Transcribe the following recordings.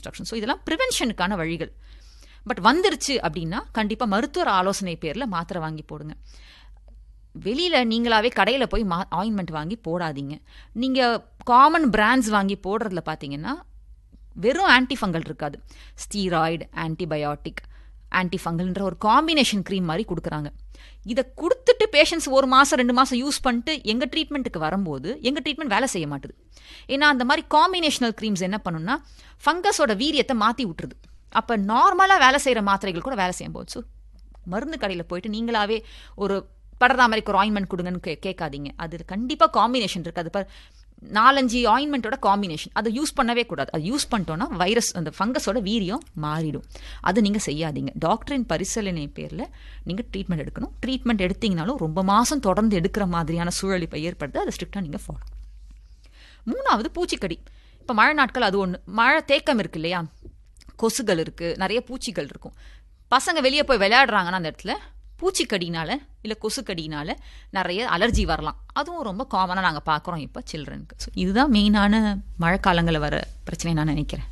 reconstruction so இதெல்லாம் ப்ரிவென்ஷனுக்கான வழிகள் but வந்துருச்சு அப்படின்னா கண்டிப்பாக மருத்துவர் ஆலோசனை பேரில் மாத்திரை வாங்கி போடுங்க வெளியில் நீங்களாவே கடையில் போய் மா ஆயின்மெண்ட் வாங்கி போடாதீங்க நீங்கள் காமன் பிராண்ட்ஸ் வாங்கி போடுறதுல பார்த்தீங்கன்னா வெறும் ஆன்டிஃபங்கல் இருக்காது ஸ்டீராய்டு ஆன்டிபயோட்டிக் ஆன்டிஃபங்கல்ன்ற ஒரு காம்பினேஷன் க்ரீம் மாதிரி கொடுக்குறாங்க இதை கொடுத்துட்டு பேஷண்ட்ஸ் ஒரு மாதம் ரெண்டு மாதம் யூஸ் பண்ணிட்டு எங்கள் ட்ரீட்மெண்ட்டுக்கு வரும்போது எங்கள் ட்ரீட்மெண்ட் வேலை செய்ய மாட்டுது ஏன்னா அந்த மாதிரி காம்பினேஷனல் க்ரீம்ஸ் என்ன பண்ணுன்னா ஃபங்கஸோட வீரியத்தை மாற்றி விட்டுருது அப்போ நார்மலாக வேலை செய்கிற மாத்திரைகள் கூட வேலை செய்யும் போது ஸோ மருந்து கடையில் போயிட்டு நீங்களாவே ஒரு படர்தாமரைக்கு ஒரு ஆயின்மெண்ட் கொடுங்கன்னு கே கேட்காதீங்க அது கண்டிப்பாக காம்பினேஷன் இருக்குது அது இப்போ நாலஞ்சு ஆயின்மெண்ட்டோட காம்பினேஷன் அதை யூஸ் பண்ணவே கூடாது அது யூஸ் பண்ணிட்டோன்னா வைரஸ் அந்த ஃபங்கஸோட வீரியம் மாறிடும் அது நீங்கள் செய்யாதீங்க டாக்டரின் பரிசீலனை பேரில் நீங்கள் ட்ரீட்மெண்ட் எடுக்கணும் ட்ரீட்மெண்ட் எடுத்தீங்கனாலும் ரொம்ப மாதம் தொடர்ந்து எடுக்கிற மாதிரியான சூழல் இப்போ ஏற்படுது அதை ஸ்ட்ரிக்டாக நீங்கள் ஃபாலோ மூணாவது பூச்சிக்கடி இப்போ மழை நாட்கள் அது ஒன்று மழை தேக்கம் இருக்கு இல்லையா கொசுகள் இருக்குது நிறைய பூச்சிகள் இருக்கும் பசங்க வெளியே போய் விளையாடுறாங்கன்னா அந்த இடத்துல பூச்சிக்கடினால இல்லை கொசுக்கடினால நிறைய அலர்ஜி வரலாம் அதுவும் ரொம்ப காமனாக நாங்கள் பார்க்குறோம் இப்போ சில்ட்ரனுக்கு ஸோ இதுதான் மெயினான மழைக்காலங்களில் வர பிரச்சனை நான் நினைக்கிறேன்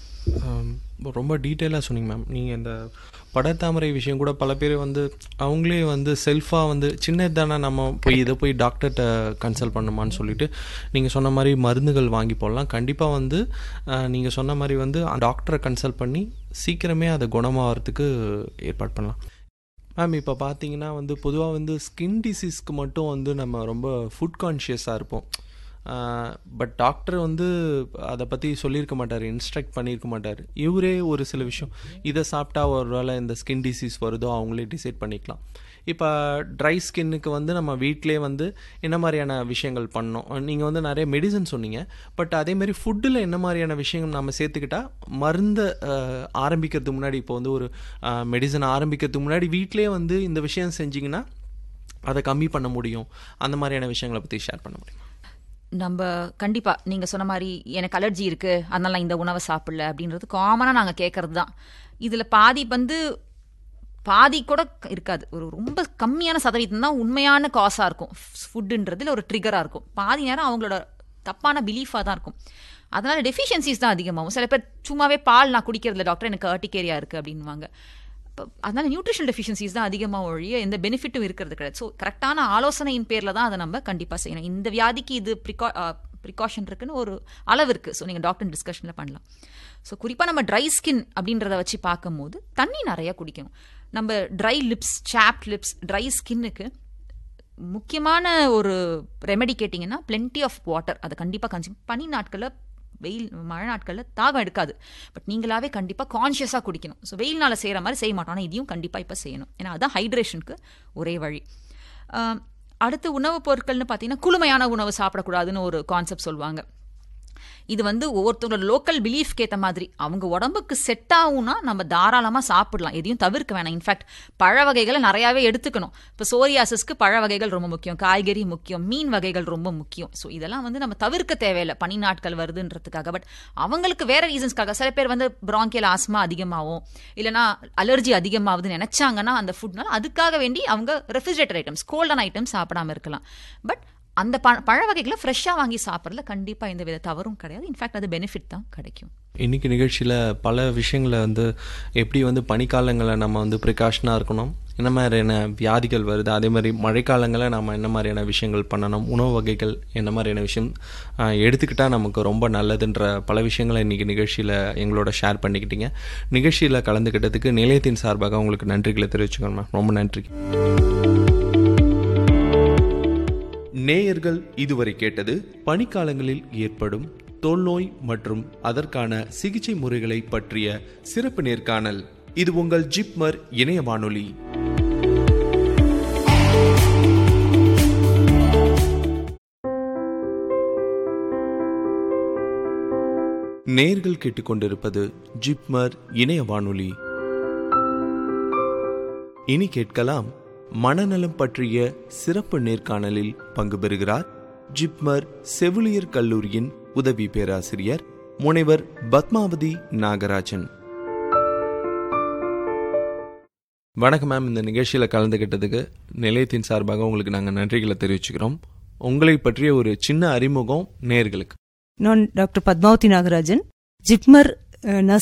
ரொம்ப டீட்டெயிலாக சொன்னீங்க மேம் நீங்கள் இந்த படத்தாமரை விஷயம் கூட பல பேர் வந்து அவங்களே வந்து செல்ஃபாக வந்து சின்னது தானே நம்ம போய் இதை போய் டாக்டர்கிட்ட கன்சல்ட் பண்ணுமான்னு சொல்லிட்டு நீங்கள் சொன்ன மாதிரி மருந்துகள் வாங்கி போடலாம் கண்டிப்பாக வந்து நீங்கள் சொன்ன மாதிரி வந்து டாக்டரை கன்சல்ட் பண்ணி சீக்கிரமே அதை குணமாகறதுக்கு ஏற்பாடு பண்ணலாம் மேம் இப்போ பார்த்தீங்கன்னா வந்து பொதுவாக வந்து ஸ்கின் டிசீஸ்க்கு மட்டும் வந்து நம்ம ரொம்ப ஃபுட் கான்ஷியஸாக இருப்போம் பட் டாக்டர் வந்து அதை பற்றி சொல்லியிருக்க மாட்டார் இன்ஸ்ட்ரக்ட் பண்ணியிருக்க மாட்டார் இவரே ஒரு சில விஷயம் இதை சாப்பிட்டா ஒரு வேளை இந்த ஸ்கின் டிசீஸ் வருதோ அவங்களே டிசைட் பண்ணிக்கலாம் இப்போ ட்ரை ஸ்கின்னுக்கு வந்து நம்ம வீட்டிலே வந்து என்ன மாதிரியான விஷயங்கள் பண்ணோம் நீங்கள் வந்து நிறைய மெடிசன் சொன்னீங்க பட் அதேமாதிரி ஃபுட்டில் என்ன மாதிரியான விஷயங்கள் நம்ம சேர்த்துக்கிட்டா மருந்தை ஆரம்பிக்கிறதுக்கு முன்னாடி இப்போ வந்து ஒரு மெடிசன் ஆரம்பிக்கிறதுக்கு முன்னாடி வீட்டிலே வந்து இந்த விஷயம் செஞ்சிங்கன்னா அதை கம்மி பண்ண முடியும் அந்த மாதிரியான விஷயங்களை பற்றி ஷேர் பண்ண முடியும் நம்ம கண்டிப்பாக நீங்கள் சொன்ன மாதிரி எனக்கு அலர்ஜி இருக்குது அதனால இந்த உணவை சாப்பிடல அப்படின்றது காமனாக நாங்கள் கேட்கறது தான் இதில் பாதி வந்து பாதி கூட இருக்காது ஒரு ரொம்ப கம்மியான சதவீதம் தான் உண்மையான காசாக இருக்கும் ஃபுட்டுன்றதுல ஒரு ட்ரிகராக இருக்கும் பாதி நேரம் அவங்களோட தப்பான பிலீஃபாக தான் இருக்கும் அதனால டெஃபிஷியன்சிஸ் தான் அதிகமாகும் சில பேர் சும்மாவே பால் நான் குடிக்கிறதுல டாக்டர் எனக்கு அர்டிகேரியா இருக்குது அப்படின்வாங்க இப்போ அதனால நியூட்ரிஷன் டெஃபிஷியன்சிஸ் தான் அதிகமாக ஒழிய எந்த பெனிஃபிட்டும் இருக்கிறது கிடையாது ஸோ கரெக்டான ஆலோசனையின் பேரில் தான் அதை நம்ம கண்டிப்பாக செய்யணும் இந்த வியாதிக்கு இது ப்ரிகா ப்ரிகாஷன் இருக்குன்னு ஒரு அளவு இருக்குது ஸோ நீங்கள் டாக்டர் டிஸ்கஷனில் பண்ணலாம் ஸோ குறிப்பாக நம்ம ட்ரை ஸ்கின் அப்படின்றத வச்சு பார்க்கும்போது தண்ணி நிறையா குடிக்கணும் நம்ம dry lips chap lips dry ஸ்கின்னுக்கு முக்கியமான ஒரு ரெமெடி கேட்டிங்கன்னா பிளென்டி ஆஃப் வாட்டர் அதை கண்டிப்பாக கன்சியூம் பனி நாட்களில் வெயில் மழை நாட்களில் தாகம் எடுக்காது பட் நீங்களாவே கண்டிப்பாக கான்ஷியஸாக குடிக்கணும் ஸோ வெயில்னால் செய்கிற மாதிரி செய்ய மாட்டோம் ஆனால் இதையும் கண்டிப்பாக இப்போ செய்யணும் ஏன்னா அதுதான் ஹைட்ரேஷனுக்கு ஒரே வழி அடுத்து உணவுப் பொருட்கள்னு பார்த்தீங்கன்னா குளுமையான உணவு சாப்பிடக்கூடாதுன்னு ஒரு கான்செப்ட் சொல்லுவாங்க இது வந்து ஒவ்வொருத்தவங்களோட லோக்கல் பிலீஃப்க்கு ஏற்ற மாதிரி அவங்க உடம்புக்கு செட் ஆகும்னா நம்ம தாராளமாக சாப்பிடலாம் எதையும் தவிர்க்க வேணாம் இன்ஃபேக்ட் பழ வகைகளை நிறையாவே எடுத்துக்கணும் இப்போ சோரியாசஸ்க்கு பழ வகைகள் ரொம்ப முக்கியம் காய்கறி முக்கியம் மீன் வகைகள் ரொம்ப முக்கியம் ஸோ இதெல்லாம் வந்து நம்ம தவிர்க்க தேவையில்லை பனி நாட்கள் வருதுன்றதுக்காக பட் அவங்களுக்கு வேற ரீசன்ஸ்க்காக சில பேர் வந்து பிராங்கியல் ஆஸ்மா அதிகமாகும் இல்லைனா அலர்ஜி அதிகமாகுதுன்னு நினைச்சாங்கன்னா அந்த ஃபுட்னால அதுக்காக வேண்டி அவங்க ரெஃப்ரிஜரேட்டர் ஐட்டம்ஸ் கோல்டன் ஐட்டம்ஸ் சாப்பிடாம இருக்கலாம் பட் அந்த ப பழ வகைகளை ஃப்ரெஷ்ஷாக வாங்கி சாப்பிட்றதுல கண்டிப்பாக எந்த வித தவறும் கிடையாது இன்ஃபேக்ட் அது பெனிஃபிட் தான் கிடைக்கும் இன்றைக்கி நிகழ்ச்சியில் பல விஷயங்களை வந்து எப்படி வந்து பனிக்காலங்களை நம்ம வந்து ப்ரிகாஷனாக இருக்கணும் என்ன மாதிரியான வியாதிகள் வருது அதே மாதிரி மழைக்காலங்களில் நம்ம என்ன மாதிரியான விஷயங்கள் பண்ணணும் உணவு வகைகள் என்ன மாதிரியான விஷயம் எடுத்துக்கிட்டால் நமக்கு ரொம்ப நல்லதுன்ற பல விஷயங்களை இன்றைக்கி நிகழ்ச்சியில் எங்களோட ஷேர் பண்ணிக்கிட்டீங்க நிகழ்ச்சியில் கலந்துக்கிட்டதுக்கு நிலையத்தின் சார்பாக உங்களுக்கு நன்றிகளை தெரிவிச்சுக்கணும் மேம் ரொம்ப நன்றி நேயர்கள் இதுவரை கேட்டது பனிக்காலங்களில் ஏற்படும் தோல்நோய் மற்றும் அதற்கான சிகிச்சை முறைகளை பற்றிய சிறப்பு நேர்காணல் இது உங்கள் ஜிப்மர் இணைய வானொலி நேர்கள் கேட்டுக்கொண்டிருப்பது ஜிப்மர் இணைய வானொலி இனி கேட்கலாம் மனநலம் பற்றிய சிறப்பு நேர்காணலில் பங்கு பெறுகிறார் ஜிப்மர் செவிலியர் கல்லூரியின் உதவி பேராசிரியர் முனைவர் பத்மாவதி நாகராஜன் வணக்கம் மேம் இந்த நிகழ்ச்சியில் கலந்துக்கிட்டதுக்கு நிலையத்தின் சார்பாக உங்களுக்கு நாங்கள் நன்றிகளை தெரிவிச்சுக்கிறோம் உங்களை பற்றிய ஒரு சின்ன அறிமுகம் நேர்களுக்கு நான் டாக்டர் பத்மாவதி நாகராஜன் ஜிப்மர்